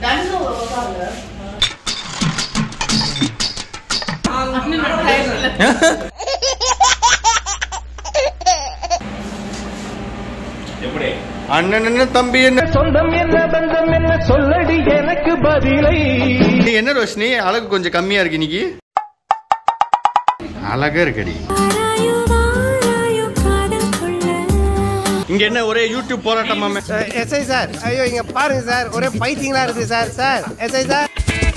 எப்படி அண்ணன் என்ன தம்பி என்ன சொந்தம் என்ன பந்தம் என்ன சொல்லடி எனக்கு பதிலை நீ என்ன ரோஷினி அழகு கொஞ்சம் கம்மியா இருக்கு இன்னைக்கு அழகா இருக்கடி ஆராயோ ஆராயோ காதல் கொள்ள இங்க என்ன ஒரே யூடியூப் போராட்டமா எஸ்ஐ சார் ஐயோ இங்க பாருங்க சார் ஒரே பைத்தியங்களா இருக்கு sir sir SI sir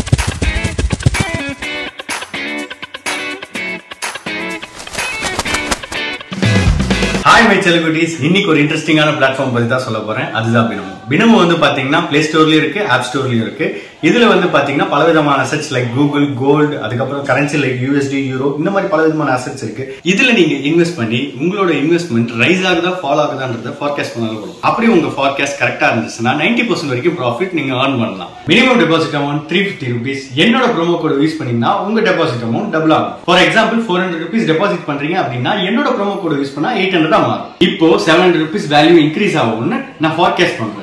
hi my celebrities இன்னைக்கு ஒரு இன்ட்ரெஸ்டிங்கான பிளாட்ஃபார்ம் பத்தி தான் சொல்ல போறேன் அதுதான் பினமோ பினமோ வந்து பாத்தீங்கன்னா பிளே ஸ்டோர்லயும் இருக்கு ஆப் ஸ்டோர்லயும் இருக்கு இதுல வந்து பாத்தீங்கன்னா பல விதமான அசட்ஸ் லைக் கூகுள் கோல்டு அதுக்கப்புறம் கரன்சி லைக் யூஎஸ்டி யூரோ இந்த மாதிரி பல விதமான அசட்ஸ் இருக்கு இதுல நீங்க இன்வெஸ்ட் பண்ணி உங்களோட இன்வெஸ்ட்மெண்ட் ரைஸ் ஆகுதா ஃபால் ஆகுதான்றத ஃபார்காஸ்ட் பண்ணாலும் வரும் அப்படி உங்க ஃபார்காஸ்ட் கரெக்டா இருந்துச்சுன்னா 90% பர்சன்ட் வரைக்கும் ப்ராஃபிட் நீங்க earn பண்ணலாம் minimum deposit amount three fifty rupees என்னோட ப்ரோமோ கோட் யூஸ் பண்ணீங்கன்னா உங்க டெபாசிட் அமௌண்ட் டபுள் ஆகும் for example four hundred rupees deposit பண்றீங்க அப்படின்னா என்னோட ப்ரோமோ கோட் யூஸ் பண்ணா எயிட் ஹண்ட்ரட் மாறும் இப்போ seven hundred rupees value increase ஆகும்னு நான் ஃபார்காஸ்ட் பண்றேன்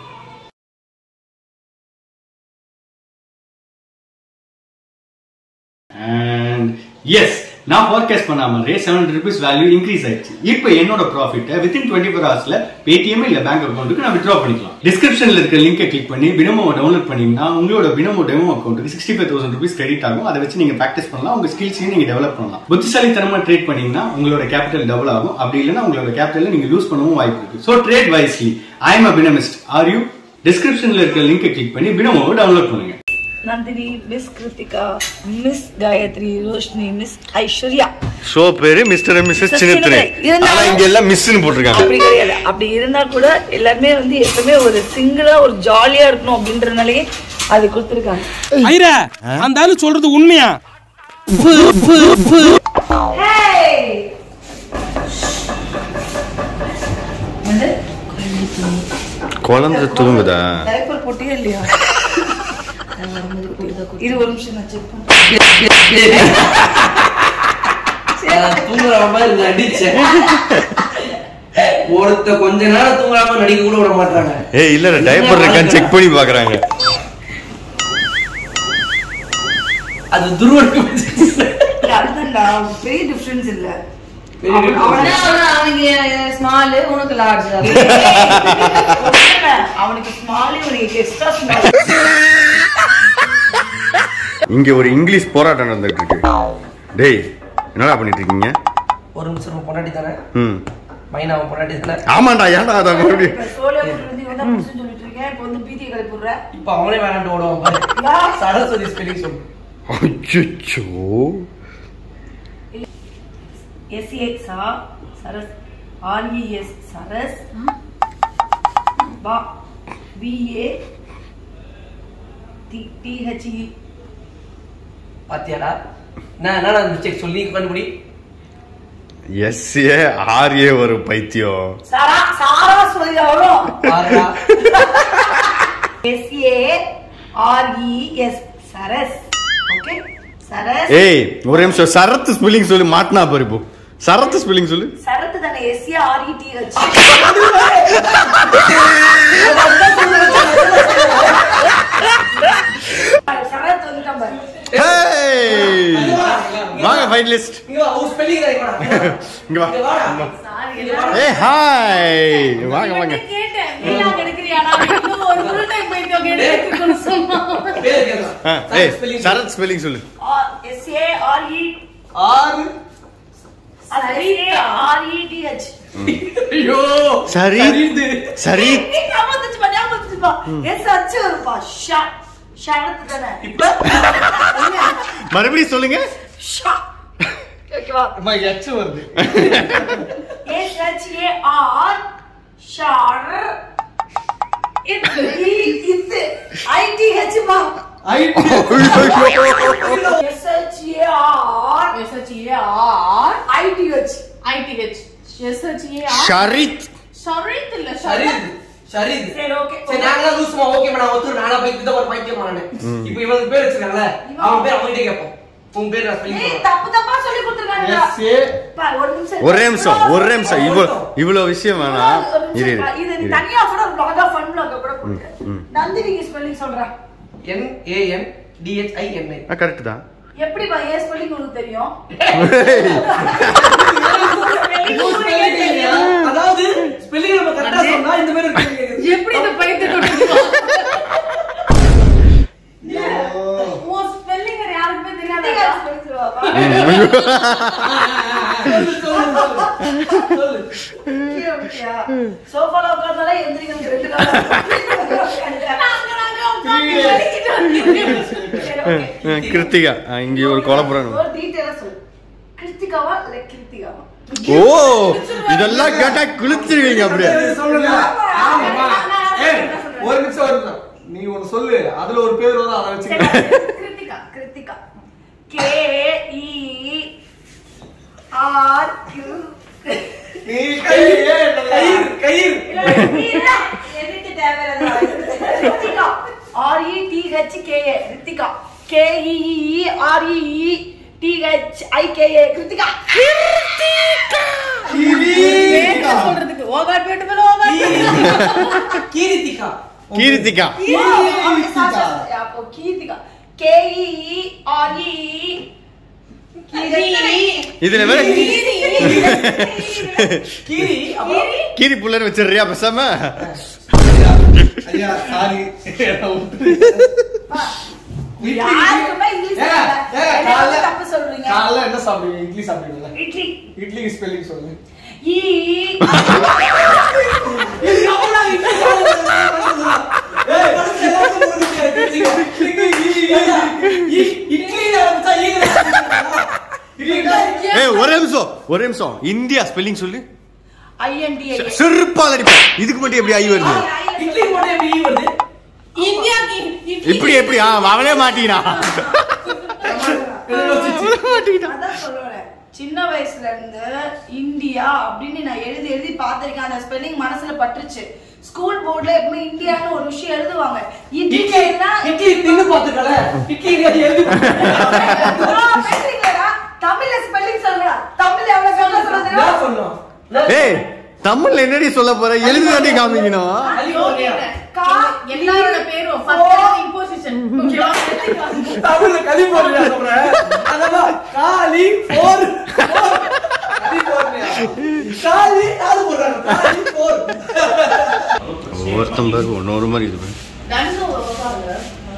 அண்ட் எஸ் நான் ஃபார்காஸ்ட் பண்ண மாதிரியே seven hundred rupees value increase ஆயிடுச்சு இப்போ என்னோட ப்ராஃபிட்டை வித்தின் டுவெண்ட்டி ஃபோர் ஹவர்ஸ்ல பேடிஎம் இல்ல பேங்க் அக்கௌண்ட்டுக்கு நான் வித்ரா பண்ணிக்கலாம் டிஸ்கிரிப்ஷன்ல இருக்க லிங்கை கிளிக் பண்ணி பினமோ டவுன்லோட் பண்ணீங்கன்னா உங்களோட பினமோ டெமோ அக்கௌண்ட்டுக்கு sixty five thousand rupees credit ஆகும் அதை வச்சு நீங்க ப்ராக்டிஸ் பண்ணலாம் உங்க ஸ்கில்ஸையும் நீங்க டெவலப் பண்ணலாம் புத்திசாலித்தனமா ட்ரேட் பண்ணீங்கன்னா உங்களோட கேபிட்டல் டபுள் ஆகும் அப்படி இல்லைன்னா உங்களோட கேபிட்டல் நீங்க லூஸ் பண்ணவும் வாய்ப்பு இருக்கு so trade wisely I am a Binomist are you டிஸ்கிரிப்ஷன்ல இருக்க லிங்கை கிளிக் பண்ணி பினமோவை டவுன்லோட் பண்ணுங்க Nandini miss Kiruthika miss Gayathri Roshini miss Aishwarya show பேரு மிஸ்டர் மிஸ்ஸஸ் சின்னத்திரை இருந்தாலும் ஆனா இங்க எல்லாம் மிஸ்ன்னு போட்டிருக்காங்க அப்படி கிடையாது அப்படி இருந்தா கூட எல்லாருமே வந்து எப்பவுமே ஒரு சிங்கிளா ஒரு ஜாலியா இருக்கணும் அப்படின்றனாலயே அது கொடுத்துருக்காங்க ஐரா அந்த ஆளு சொல்றது உண்மையா குழந்தை தூங்குதா டைப்பர் போட்டியே இல்லையா இரு ஒரு நிமிஷம் நான் செக் பண்றேன் தூங்குற மாதிரி நடிச்சேன் ஒருத்த கொஞ்ச நேரம் தூங்காம நடிக்க கூட விட மாட்டாங்க ஏய் இல்ல டைப்பர் இருக்கான்னு செக் பண்ணி பாக்குறாங்க அது துருவனுக்கு அதுதான்டா பெரிய டிஃபரன்ஸ் இல்ல ஸ்மால் உனக்கு லார்ஜ் அவனுக்கு ஸ்மாலே உனக்கு எக்ஸ்ட்ரா ஸ்மால் இங்க ஒரு இங்கிலீஷ் போராட்டம் நடந்துட்டு இருக்கு டேய் என்னடா பண்ணிட்டு இருக்கீங்க ஒரு நிமிஷம் உன் பொண்டாட்டி தானே ம் மைனா அவன் பொண்டாட்டி தானே ஆமாண்டா ஏன்டா அத மறுபடியும் இப்ப சோழியா போட்டு வந்து இவன் தான் புதுசுன்னு சொல்லிட்டு இருக்கேன் இப்ப வந்து பீதியை கிளப்பி விடுற இப்ப அவனே வேணாண்டு ஓடுவான் பாரு சரஸ்வதி ஸ்பெல்லிங் சொல்லு அச்சோ எஸ்ஏஎக்ஸா சரஸ் ஆர்இஎஸ் சரஸ் பா பிஏ டிஹெச்இ பாத்தியாடா நான் என்னடா மிஸ்டேக் சொல்லி கண்டுபிடி எஸ் ஏ ஆர் ஏ ஒரு பைத்தியம் சாரா சாரா சொல்லி வரும் பாருடா S A R E S Saras okay Saras ஏய் ஒரு நிமிஷம் சரத்து ஸ்பெல்லிங் சொல்லி மாட்டினா பாரு இப்போ சரத்து ஸ்பெல்லிங் சொல்லு சரத்து தானே எஸ்ஏ ஆர்இடிஹெச் சரத் வந்துட்டான் பாரு ஹேய் வாங்க ஃபைனலிஸ்ட் இங்க வா உன் ஸ்பெல்லிங் தான் இங்க வாடா. இங்க வா இங்க வாடா ஏய் ஹாய் வாங்க வாங்க பேர் கேட்கலாம் ஆ, ஏய் spelling சொல்லு. சரத் ஸ்பெல்லிங் சொல்லு எஸ்ஏ ஆர்இ ஆறு ஆர்இடிஹெச் ஐயோ சரி சரிது. சரி எஸ் அச்சு வருப்பா ஷா ஷரத்து தானே இப்ப மறுபடியும் சொல்லுங்க ஷா ஓகேவா அம்மா எச்சு வருது எஸ் ஹெச் ஏ ஆர் ஷார் இது இது ஐடிஹெச் மா S H A R S H A R I T H I T H S H A R Sharith Shareeth இல்ல சரிது சரிது சரி ஓகே சரி நாங்க தான் லூசுமா ஓகே மேடம் ஒத்துரு நானா பைத்தியம் தான் ஒரு பைத்தியம் நானு இப்போ இவனுக்கு பேர் வச்சிருக்காங்கல்ல அவன் பேர் அவன்கிட்ட கேட்போம் உன் பேர் நான் நீ ஸ்பெல்லிங் தப்பு தப்பா சொல்லி கொடுத்துருக்காங்க எஸ் ஏ பாரு, ஒரு நிமிஷம் ஒரே நிமிஷம் ஒரே நிமிஷம் இவ்வளோ இவ்வளோ விஷயம் வேணாம் ஒரு நிமிஷம் இரு இருக்கா? இது இரு, இரு தனியா கூட ஒரு vlog-ஆ, fun vlog-ஆ கூட போட்டு. நந்தினிக்கு spelling சொல்றேன். என் ஏஎன் டிஹெச்ஐஎன்ஐ கரெக்ட் தான் எப்படிப்பா ஏன் ஸ்பெல்லிங் உங்களுக்கு தெரியும் அதாவது ஸ்பெல்லிங் நம்ம கரெக்டா சொன்னா இந்த மாதிரி இருக்கு எப்படி இந்த பைத்தியம் உன் ஸ்பெல்லிங் யாருக்குமே தெரியாதா சோஃபால உட்கார்ந்தாலே எந்திரிக்கணும் ரெண்டு நாள் கிருத்திகா ஆ, இங்க ஒரு குழப்பம் ஒரு டீட்டெயிலா சொல்லு கிருத்திகாவா இல்ல கிருத்திகாவா ஓ இதெல்லாம் கேட்டா குளிச்சிருவீங்க அப்படியே சொல்லுங்க ஆமாமா ஏய் ஒரு நிமிஷம் ஒரு நிமிஷம் நீ ஒன்னு சொல்லு அதுல ஒரு பேர் வரும் அதை வச்சுக்க Kiruthika Kiruthika K E R Q நீ கயிறு கயிறு எதுக்கு தேவையில்லாத Kiruthika R E T H K A Kiruthika K E R E T H I K A Kiruthika பேர் சொல்றதுக்கு ஓகாட் பேட்டு மேல ஓகாட் கீரித்திகா கீர்த்திகா அப்போ Keerthika K E R E இதுல வேற கீரி அப்புறம் கீரி புள்ளர் வச்சிடுறியா பேசாம ஐயா சாரி யாருக்குமே இங்கிலீஷ் ஏங்க, தெரியல. ஏங்க, என்ன காலைல- தப்பு சொல்றீங்க காலைல என்ன சாப்பிடுவீங்க இட்லி சாப்பிடுவீங்களா இட்லி இட்லிக்கு ஸ்பெல்லிங் சொல்லு ஈ ஏய் ஒரே நிமிஷம் ஒரே நிமிஷம் இந்தியா ஸ்பெல்லிங் சொல்லு ஐஎன்டிஏ செருப்பால் அடிப்பேன் இதுக்கு மட்டும் எப்படி ஐ வருது இட்லி மட்டும் எப்படி ஈ வருது இந்தியா இப்படி எப்படி ஆ அவனே மாட்டீனா அதான் சொல்லுவேன் சின்ன வயசுல இருந்து இந்தியா அப்படின்னு நான் எழுதி எழுதி பார்த்திருக்கேன் அந்த ஸ்பெல்லிங் மனசுல பட்டுருச்சு ஸ்கூல் போர்ட்ல எப்பவுமே இந்தியான்னு ஒரு விஷயம் எழுதுவாங்க இட்லி இட்லினா இட்லி தின்னு பாத்துக்கல இட்லி எழுதி பேசுறீங்களா தமிழ்ல ஸ்பெல்லிங் சொல்லுடா தமிழ்ல எவ்வளவு சொல்ல சொல்ல என்ன தெரியும் சொன்னோம் ஏய் தமிழ்ல என்னடி சொல்ல போற எழுதி தாண்டி காமிக்கணும் கா எல்லாரோட பேரும் ஃபர்ஸ்ட் இம்போசிஷன் ஓகேவா தமிழ்ல கலிபோர்னியா சொல்றேன் அதெல்லாம் காலி போர் கலிபோர்னியா காலி அது போடுறாங்க காலி போர் ஒவ்வொருத்தம் பேர் ஒன்னொரு மாதிரி இது பாரு. நன்கு உட்காருங்க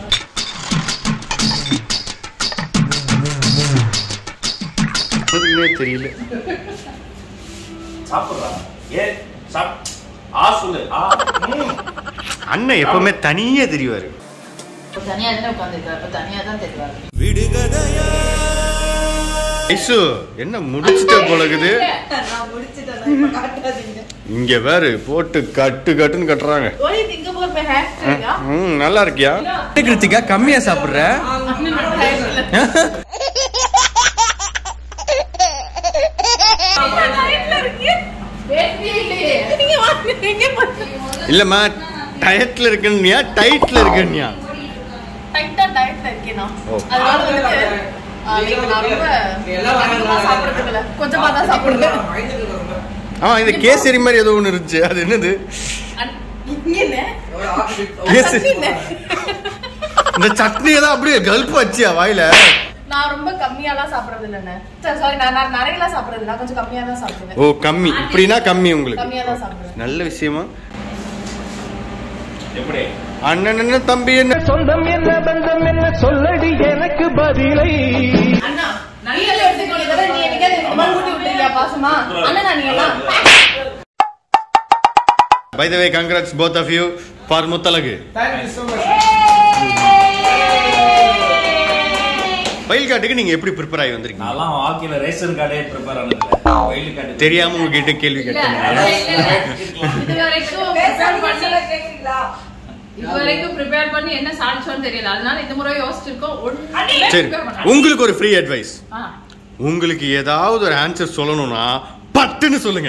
அதுக்குன்னே தெரியல சாப்பிடுறா ஏ சாப் ஆ சொல்லு ஆ ம். அண்ணன் எப்பவுமே தனியா தெரிவாரு தனியா தானே உட்காந்துருக்காரு அப்ப தனியா தான் தெரிவாரு ஐசு என்ன முடிச்சிட்ட போலகுது நான் முடிச்சிட்டேன் இப்ப காட்டாதீங்க இங்க வேறு போட்டு கட்டு கட்டுன்னு கட்டுறாங்க ஒரே சிங்கப்பூர் போய் ஹேர் ஸ்டைலா ம் நல்லா இருக்கியா கிருத்திகா கம்மியா சாப்பிடுற இல்லம்மா டயட்ல இருக்குன்னியா டைட்ல இருக்குன்னியா டைட்டா டயட்ல இருக்கேனா ஓ. அதனால வந்து ஆ, like நான் ரொம்ப அதிகமா சாப்பிடுறதுக்கு இல்ல கொஞ்சமா தான் சாப்பிடுவேன் ஆமா இந்த கேசரி மாதிரி ஏதோ ஒண்ணு இருந்துச்சு அது என்னது அன்- இங்கன்னு கேசரி சட்னி இந்த சட்னியை தான் அப்படியே கல்ப் வச்சியா வாயில நான் ரொம்ப கம்மியாலாம் சாப்பிடுறது இல்லைண்ணே சாரி நான் நான் நிறையலாம் சாப்பிடுறது இல்ல கொஞ்சம் கம்மியா தான் சாப்பிடுவேன் ஓ கம்மி இப்படின்னா கம்மி உங்களுக்கு கம்மியா தான் சாப்பிடுவேன் நல்ல விஷயமா எப்படி அண்ணன் என்ன தம்பி என்ன சொந்தம் என்ன பந்தம் என்ன சொல்லடி எனக்கு பதிலை அண்ணா நல்ல எடுத்துக்கோ இதெல்லாம் நீ என்னைக்காவது இந்த மாதிரி ஊட்டி விட்டுருக்கியா பாசமா அண்ணா நீ எல்லாம் by the way congrats both of you for Muthalagu thank you so much பயில் காட்டுக்கு நீங்க எப்படி ப்ரிப்பேர் ஆகி வந்திருக்கீங்க நான்லாம் ஹாக்கில ரேஷன் கார்டே ப்ரிப்பேர் ஆனதில்ல வெயில் கார்டு தெரியாம உங்ககிட்ட கேள்வி கேட்டேன் இது வரைக்கும் prepare பண்ணி கேக்குறீங்களா இது வரைக்கும் ப்ரிப்பேர் பண்ணி என்ன சாதிச்சோன்னு தெரியல அதனால இந்த முறை யோசிச்சிருக்கோம் ஒண்ணு சரி prepare பண்ணலாம். உங்களுக்கு ஒரு ஃப்ரீ அட்வைஸ் ஆ. உங்களுக்கு ஏதாவது ஒரு ஆன்சர் சொல்லணும்னா பட்டுன்னு சொல்லுங்க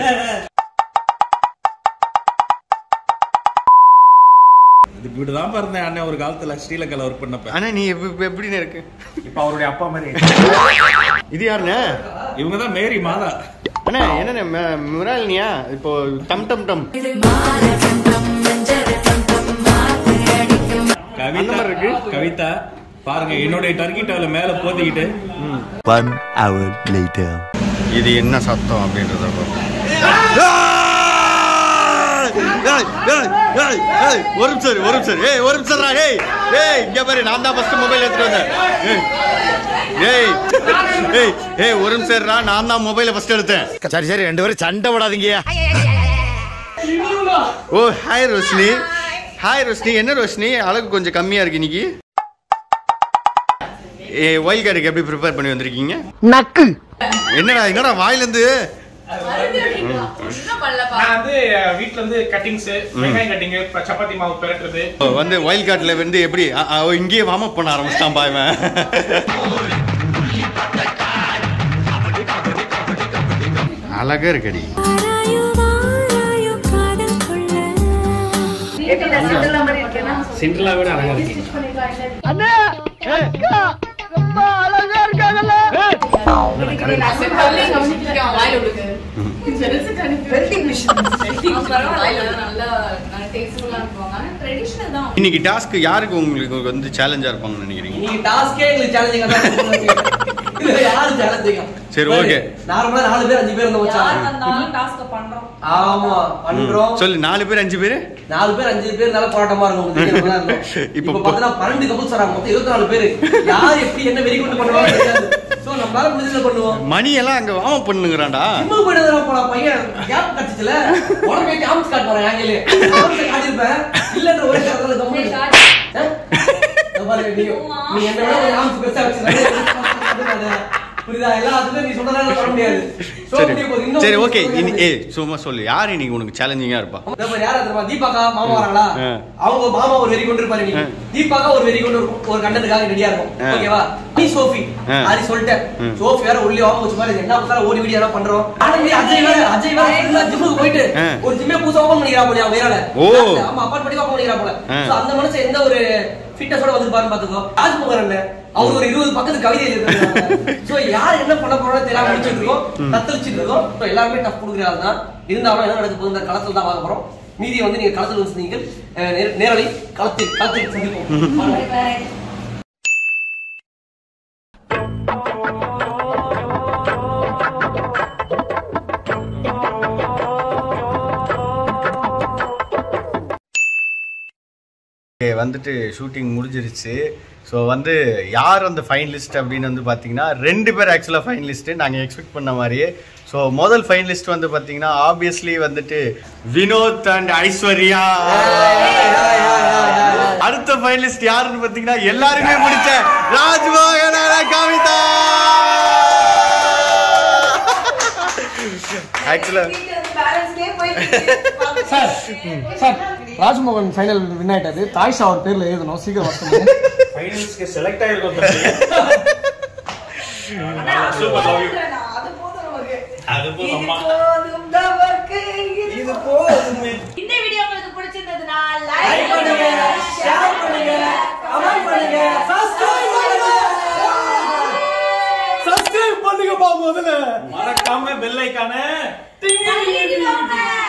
இது இப்படிதான் பிறந்தேன் அண்ணன் ஒரு காலத்துல ஸ்ரீலங்கால ஒர்க் பண்ணப்ப ஆனா நீ எப்ப- இப்ப எப்படின்னு இருக்கு இப்ப அவருடைய அப்பா மாதிரி இது யாருண்ணே இவங்க தான் மேரி மாதா அண்ணா என்னண்ணே மிராலினியா இப்போ டம் டம் டம் அந்த மாதிரி இருக்கு கவிதா பாருங்க என்னுடைய டர்கி டவல மேல போத்திக்கிட்டு One hour later. இது என்ன சத்தம் அப்படின்றத பார்ப்போம். ஏய், ஏய், ஏய், ஏய், ஒரு நிமிஷம் இரு, ஒரு நிமிஷம் இரு. ஏய் ஒரு நிமிஷம் இருடா, ஏய் ஏய் இங்க பாரு நான் தான் ஃபர்ஸ்ட் மொபைல் எடுத்துட்டு வந்தேன் ஏய் ஏய் ஏய் ஏய் ஒரு நிமிஷம் இருடா நான் தான் மொபைலை ஃபர்ஸ்ட் எடுத்தேன் சரி சரி ரெண்டு பேரும் சண்டை விடாதீங்க ஓ ஹாய் ரோஷினி ஹாய் ரோஷினி என்ன ரோஷினி அழகு கொஞ்சம் கம்மியா இருக்கு இன்னைக்கு ஏ ஒயில் கார்டுக்கு எப்படி ப்ரிப்பேர் பண்ணி வந்திருக்கீங்க நக்கு என்னடா என்னடா வாயிலேருந்து என்ன பண்ணலப்பா நான் வந்து அஹ், வீட்ல இருந்து கட்டிங்ஸ் வெங்காயம் கட்டிங் சப்பாத்தி மாவு பெரட்டுறது வந்து ஒயில் கார்டில் வந்து எப்படி அ, அ, இங்கேயே வார்ம் அப் பண்ண ஆரம்பிச்சிட்டான் பாய்வன் அழகா இருக்கடி வாராயோ வாராயோ காதல் கொள்ள எப்படி நான் சிண்டர்லா மாதிரி இருக்கேனா சிண்டலா விட அழகா இருக்கு ஸ்டிச் பண்ணிக்கலாம் தள்ளி கவனிச்சிருக்கேன் அவன் வாயில விடுங்க வெல்டிங் மிஷின் வாயில நல்லா டேஸ்ட்ஃபுல்லா இருக்குவாங்க ட்ரெடிஷனல் தான் இன்னைக்கு டாஸ்க் யாருக்கு உங்களுக்கு வந்து சேலஞ்சா இருப்பாங்கன்னு நினைக்கிறீங்க இன்னைக்கு டாஸ்கே எங்களுக்கு சேலஞ்சிங்கா தான் இதுல யாரு சேலஞ்சிங்க சரி, okay. நார்மலா நாலு பேர் அஞ்சு பேர் இருந்த யார் வச்சாங்க வந்தாலும் டாஸ்க் பண்றோம் ஆமா பண்றோம் சொல்லு நாலு பேர் அஞ்சு பேர் நாலு பேர் அஞ்சு பேர் நல்ல போராட்டமா இருக்கும் உங்களுக்கு தெரியும், நல்லா இருக்கும். இப்ப இப்ப பாத்தீங்கன்னா பன்னெண்டு கப்பல்ஸ் வராங்க மொத்தம் இருபத்தி நாலு பேரு யார் எப்படி என்ன வெறி கொண்டு பண்ணுவாங்க தெரியாது சோ நம்மளால முடிஞ்சதை பண்ணுவோம் மணி எல்லாம் அங்க வார்ம் அப் பண்ணுங்கிறான்டா ஜிம்முக்கு போயிட்டு வர போல பையன் கேப் கிடைச்சிச்சுல உடனே போய் காமிச்சு காட்டு போறேன் ஆங்கிலே காட்டியிருப்பேன் இல்லன்ற ஒரே காரணத்துல கம்மி நீ என்ன விட ஒரு காமிச்சு பெருசா வச்சிருக்க புரியுதா எல்லாத்துலயும் நீ சொன்னதால பண்ண முடியாது So, சரி முடிய போகுது. இன்னும் சரி ஒரு ஓகே விஷயம் ஏய் சும்மா சொல்லு யார் இன்னைக்கு உனக்கு சேலஞ்சிங்கா இருப்பா இந்த மாதிரி யாரா தெரியுமா தீபாக்கா மாமா வராங்களா ஆ. அவங்க மாமா ஒரு வெறி கொண்டு இருப்பாரு ஆ. இன்னைக்கு தீபாக்கா ஒரு வெறி கொண்டு ஒரு- ஒரு கண்டனுக்காக ரெடியா இருக்கும் ஆ. ஓகேவா நீ சோஃபி ஆ. அது சொல்லிட்டேன் ம். சோஃபி வேற உள்ளே வாங்க வச்சு மாதிரி என்ன பண்ணா ஓடி வீடியோ எல்லாம் பண்றோம் ஆனா நீ அஜய் வேற அஜய் வேற ஃபுல்லா ஜிம்முக்கு போயிட்டு ஆ. ஒரு ஜிம்மே புதுசா ஓபன் பண்ணிக்கிறா போல அவன் வேற ஓ. ஆமா அப்பார்ட்மெண்ட் ஓபன் பண்ணிக்கிறா போல ஆ. சோ அந்த மனுஷன் எந்த ஒரு ஃபிட்னஸோட வந்திருப்பாருன்னு பாத்துக்கோ ராஜ்குமார் அண்ணன் அவர் ஒரு இருபது பக்கத்து கவிதை எழுதிருக்காங்க சோ யார் என்ன பண்ண போறோம்னு தெரியாம முடிச்சிட்டு இருக்கோம் தத்தளிச்சிட்டு இருக்கோம் So, எல்லாருமே டஃப் கொடுக்குறாரு தான் இருந்தாலும் என்ன நடக்க போகுது இந்த களத்துல தான் பார்க்க போறோம் மீதியை வந்து நீங்க களத்தில் வந்து நீங்கள் அஹ், நேர- நேரலை களத்தில் களத்தில் சந்திப்போம் Okay, வந்துட்டு ஷூட்டிங் முடிஞ்சிருச்சு ஸோ வந்து யார் அந்த ஃபைனலிஸ்ட் அப்படின்னு வந்து பார்த்தீங்கன்னா ரெண்டு பேர் ஆக்சுவலாக ஃபைனலிஸ்ட் நாங்கள் எக்ஸ்பெக்ட் பண்ண மாதிரியே ஸோ முதல் ஃபைனலிஸ்ட் வந்து பார்த்தீங்கன்னா ஆப்வியஸ்லி வந்துட்டு வினோத் அண்ட் ஐஸ்வர்யா அடுத்த ஃபைனலிஸ்ட் யாருன்னு பார்த்தீங்கன்னா எல்லாருமே பிடிச்ச ராஜ்மோகன் and கவிதா ஆக்சுவலாக பேலன்ஸ்லயே போயிட்டு sir sir Rajmohan final win ஆயிட்டாரு தாய்ஷா அவர் பேர்ல எழுதணும் சீக்கிரம் வர ஃபைனல்ஸ்க்கு செலக்ட் ஆயிருக்கோம் சூப்பர் லவ் யூ அது போதும் நமக்கு அது இது போதும்மா போதும் நமக்கு இது போதுமே இந்த வீடியோ உங்களுக்கு பிடிச்சிருந்ததுன்னா Like லைக் பண்ணுங்க, பண்ணுங்க share பண்ணுங்க, comment பண்ணுங்க, subscribe பண்ணுங்க. சப்ஸ்கிரைப் பண்ணுங்கப்பா முதல்ல மறக்காம பெல் ஐக்கான பண்ணுங்க